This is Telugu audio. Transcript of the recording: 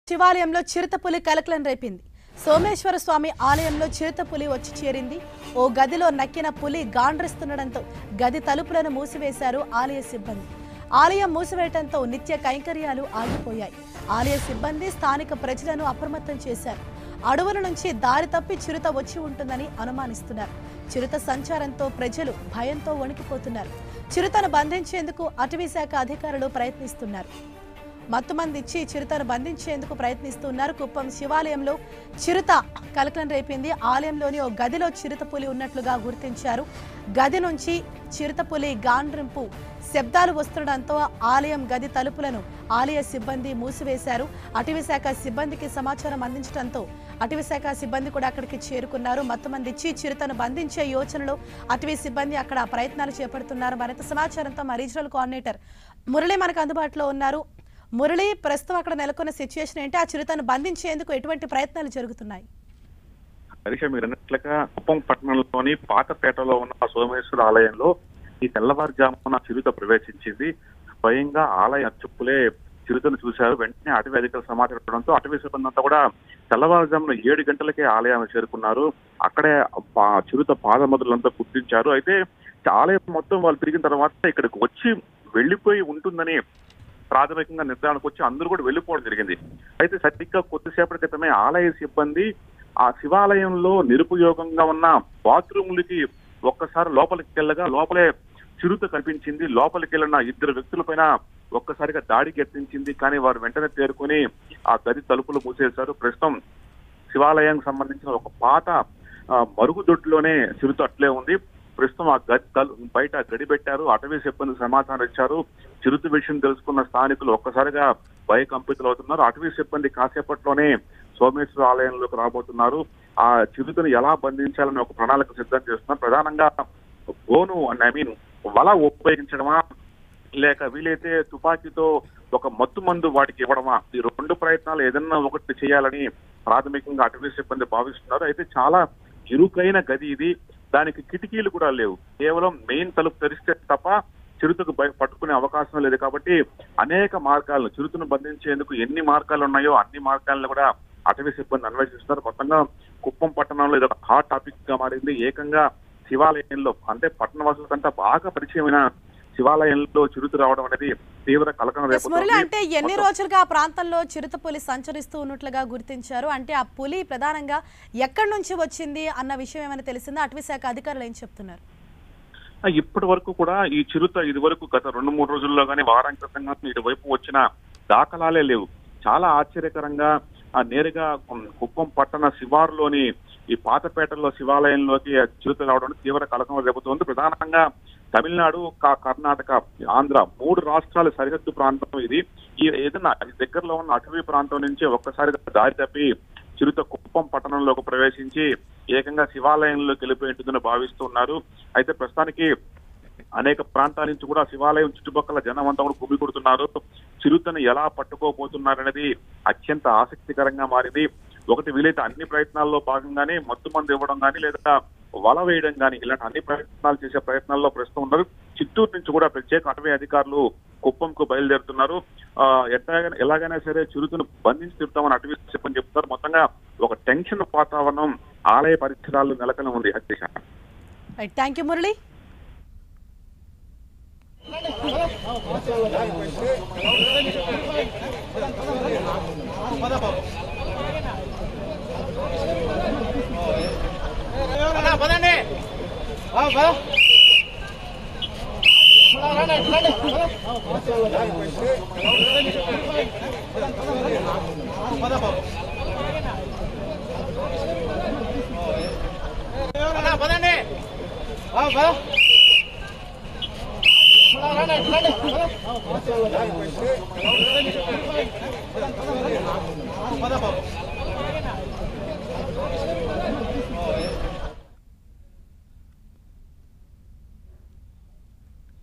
శివాలయంలో చిరుతపులి కలకలం రేపింది సోమేశ్వర స్వామి ఆలయంలో చిరుతపులి వచ్చి చేరింది ఓ గదిలో నక్కిన పులి గాండ్రిస్తుండడంతో గది తలుపులను మూసివేశారు ఆలయ సిబ్బంది ఆలయం మూసివేయడంతో నిత్య కైంకర్యాలు ఆగిపోయాయి ఆలయ సిబ్బంది స్థానిక ప్రజలను అప్రమత్తం చేశారు అడవుల నుంచి దారి తప్పి చిరుత వచ్చి ఉంటుందని అనుమానిస్తున్నారు చిరుత సంచారంతో ప్రజలు భయంతో వణికిపోతున్నారు చిరుతను బంధించేందుకు అటవీ శాఖ అధికారులు ప్రయత్నిస్తున్నారు మత్తుమంది ఇచ్చి చిరుతను బంధించేందుకు ప్రయత్నిస్తున్నారు కుప్పం శివాలయంలో చిరుత కలకలం రేపింది ఆలయంలోని ఓ గదిలో చిరుత పులి ఉన్నట్లుగా గుర్తించారు గది నుంచి చిరుత పులి గాండ్రింపు శబ్దాలు వస్తుండడంతో ఆలయం గది తలుపులను ఆలయ సిబ్బంది మూసివేశారు అటవీ శాఖ సిబ్బందికి సమాచారం అందించడంతో అటవీ శాఖ సిబ్బంది కూడా అక్కడికి చేరుకున్నారు మత్తుమంది ఇచ్చి చిరుతను బంధించే యోచనలో అటవీ సిబ్బంది అక్కడ ప్రయత్నాలు చేపడుతున్నారు మరింత సమాచారంతో మా రీజనల్ కోఆర్డినేటర్ మురళి మనకు అందుబాటులో ఉన్నారు మురళి ప్రస్తుతం అక్కడ నెలకొన్న సిచ్యువేషన్ ఏంటి ఆ చిరుతను బంధించేందుకు ఎటువంటి ప్రయత్నాలు జరుగుతున్నాయి హరీష మీరు అన్నట్లుగా కుప్పం పట్టణంలోని పాతపేటలో ఉన్న సోమేశ్వర ఆలయంలో ఈ తెల్లవారుజామున చిరుత ప్రవేశించింది స్వయంగా ఆలయ అర్చకులే చిరుతను చూశారు వెంటనే అటవీ అధికారులు సమాచారం ఇవ్వడంతో అటవీ సిబ్బంది అంతా కూడా తెల్లవారుజామున ఏడు గంటలకే ఆలయాన్ని చేరుకున్నారు అక్కడే పా- చిరుత పాదమదులంతా గుర్తించారు అయితే ఆలయం మొత్తం వాళ్ళు తిరిగిన తర్వాత ఇక్కడికి వచ్చి వెళ్లిపోయి ఉంటుందని ప్రాథమికంగా నిర్ధారణకు వచ్చి అందరూ కూడా వెళ్ళిపోవడం జరిగింది అయితే సరిగ్గా కొద్దిసేపటి క్రితమే ఆలయ సిబ్బంది ఆ శివాలయంలో నిరుపయోగంగా ఉన్న బాత్రూములకి ఒక్కసారి లోపలికి వెళ్ళగా లోపలే చిరుత కనిపించింది లోపలికి వెళ్ళిన ఇద్దరు వ్యక్తులపైన ఒక్కసారిగా దాడికి యత్నించింది కానీ వారు వెంటనే తేరుకొని ఆ గది తలుపులు మూసేశారు ప్రస్తుతం శివాలయానికి సంబంధించిన ఒక పాత ఆ, మరుగుదొడ్లోనే చిరుత అట్లే ఉంది ప్రస్తుతం ఆ గది తలు బయట గడి పెట్టారు అటవీ సిబ్బంది సమాచారం ఇచ్చారు చిరుత విషయం తెలుసుకున్న స్థానికులు ఒక్కసారిగా భయకంపితులు అవుతున్నారు అటవీ సిబ్బంది కాసేపట్లోనే సోమేశ్వర ఆలయంలోకి రాబోతున్నారు ఆ చిరుతను ఎలా బంధించాలని ఒక ప్రణాళిక సిద్ధం చేస్తున్నారు ప్రధానంగా బోను ఐ మీన్ వల ఉపయోగించడమా లేక వీలైతే తుపాకీతో ఒక మత్తు మందు వాటికి ఇవ్వడమా ఈ రెండు ప్రయత్నాలు ఏదన్నా ఒకటి చేయాలని ప్రాథమికంగా అటవీ సిబ్బంది భావిస్తున్నారు అయితే చాలా ఇరుకైన గది ఇది దానికి కిటికీలు కూడా లేవు కేవలం మెయిన్ తలుపు తెరిస్తే తప్ప చిరుతకు భయ పట్టుకునే అవకాశం లేదు కాబట్టి అనేక మార్గాలను చిరుతను బంధించేందుకు ఎన్ని మార్గాలు ఉన్నాయో అన్ని మార్గాలను కూడా అటవీ సిబ్బంది అన్వేషిస్తున్నారు మొత్తంగా కుప్పం పట్టణంలో ఇది ఒక హాట్ టాపిక్ గా మారింది ఏకంగా శివాలయంలో అంటే పట్టణ వాసులకంతా బాగా పరిచయమైన శివాలయంలో చిరుత రావడం అనేది తీవ్ర కలకలం ఎస్ మురళి అంటే ఎన్ని మొత్తం- రోజులుగా ఆ ప్రాంతంలో చిరుత పులి సంచరిస్తూ ఉన్నట్లుగా గుర్తించారు అంటే ఆ పులి ప్రధానంగా ఎక్కడి నుంచి వచ్చింది అన్న విషయం ఏమైనా తెలిసిందా అటవీ శాఖ అధికారులు ఏం చెప్తున్నారు ఆ, ఇప్పటి వరకు కూడా ఈ చిరుత ఇది వరకు గత రెండు మూడు రోజుల్లో కానీ వారం క్రితం కానీ ఇటువైపు వచ్చిన దాఖలాలే లేవు చాలా ఆశ్చర్యకరంగా ఆ నేరుగా ఉమ్, కుప్పం పట్టణ శివారులోని ఈ పాతపేటలో శివాలయంలోకి ఆ చిరుత రావడం తీవ్ర కలకం రేపుతోంది ప్రధానంగా తమిళనాడు కా- కర్ణాటక ఆంధ్ర మూడు రాష్ట్రాల సరిహద్దు ప్రాంతం ఇది ఈ ఏదైనా ఈ దగ్గరలో ఉన్న అటవీ ప్రాంతం నుంచి ఒక్కసారిగా దారి తప్పి చిరుత కుప్పం పట్టణంలోకి ప్రవేశించి ఏకంగా శివాలయంలోకి వెళ్ళిపోయి ఉంటుందని భావిస్తున్నారు అయితే ప్రస్తుతానికి అనేక ప్రాంతాల నుంచి కూడా శివాలయం చుట్టుపక్కల జనం అంతా కూడా గుమి కొడుతున్నారు చిరుతను ఎలా పట్టుకోబోతున్నారనేది అత్యంత ఆసక్తికరంగా మారింది ఒకటి వీలైతే అన్ని ప్రయత్నాల్లో భాగంగానే మత్తు మందు ఇవ్వడం కానీ లేదా వల వేయడం కానీ ఇలాంటి అన్ని ప్రయత్నాలు చేసే ప్రయత్నాల్లో ప్రస్తుతం ఉన్నారు చిత్తూరు నుంచి కూడా ప్రత్యేక అటవీ అధికారులు కుప్పంకు బయలుదేరుతున్నారు ఆ, ఎట్లాగైనా ఎలాగైనా సరే చిరుతను బంధించి తిప్పుతామని అటవీ చెప్పని చెప్తారు మొత్తంగా ఒక టెన్షన్ వాతావరణం ఆలయ పరిసరాల్లో నెలకొని ఉంది హత్య రైట్ థ్యాంక్ యూ మురళి అన్నా, పదండి ఆ, పద. రండి, రండి, పద. పద బాబు. అన్నా, పదండి ఆ, పద. ఆ, పద. అన్నా, పదండి. ఆ, పద. పద, పద. పద, పద. పద, పద. పద, పద. పద, పద. పద, పద. పద, పద. పద, పద. పద, పద. పద, పద. పద, పద. పద, పద. పద, పద. పద, పద. పద, పద. అన్నా, పదండి ఆ, పద. రండి, రండి. పద. పద బాబు